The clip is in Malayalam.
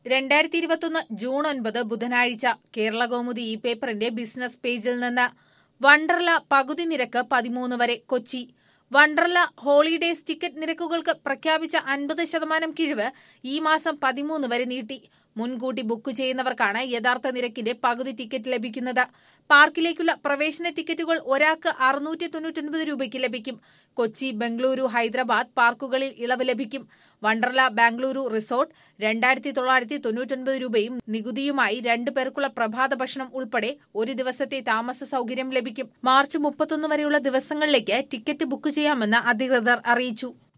രണ്ടായിരത്തി ഇരുപത്തൊന്ന് ജൂൺ ഒൻപത് ബുധനാഴ്ച കേരള കൗമുദി ഈ പേപ്പറിന്റെ ബിസിനസ് പേജിൽ നിന്ന് വണ്ടർല പകുതി നിരക്ക് പതിമൂന്ന് വരെ കൊച്ചി വണ്ടർല ഹോളിഡേസ് ടിക്കറ്റ് നിരക്കുകൾക്ക് പ്രഖ്യാപിച്ച അൻപത് ശതമാനം കിഴിവ് ഈ മാസം പതിമൂന്ന് വരെ നീട്ടി മുൻകൂട്ടി ബുക്ക് ചെയ്യുന്നവർക്കാണ് യഥാർത്ഥ നിരക്കിന്റെ പകുതി ടിക്കറ്റ് ലഭിക്കുന്നത് പാർക്കിലേക്കുള്ള പ്രവേശന ടിക്കറ്റുകൾ ഒരാൾക്ക് അറുന്നൂറ്റി തൊണ്ണൂറ്റൊൻപത് രൂപയ്ക്ക് ലഭിക്കും കൊച്ചി ബംഗളൂരു ഹൈദരാബാദ് പാർക്കുകളിൽ ഇളവ് ലഭിക്കും വണ്ടർല ബാംഗ്ലൂരു റിസോർട്ട് രണ്ടായിരത്തി തൊള്ളായിരത്തി തൊണ്ണൂറ്റൊൻപത് രൂപയും നികുതിയുമായി രണ്ടു പേർക്കുള്ള പ്രഭാത ഭക്ഷണം ഉൾപ്പെടെ ഒരു ദിവസത്തെ താമസ സൗകര്യം ലഭിക്കും മാർച്ച് മുപ്പത്തൊന്ന് വരെയുള്ള ദിവസങ്ങളിലേക്ക് ടിക്കറ്റ് ബുക്ക് ചെയ്യാമെന്ന് അധികൃതർ അറിയിച്ചു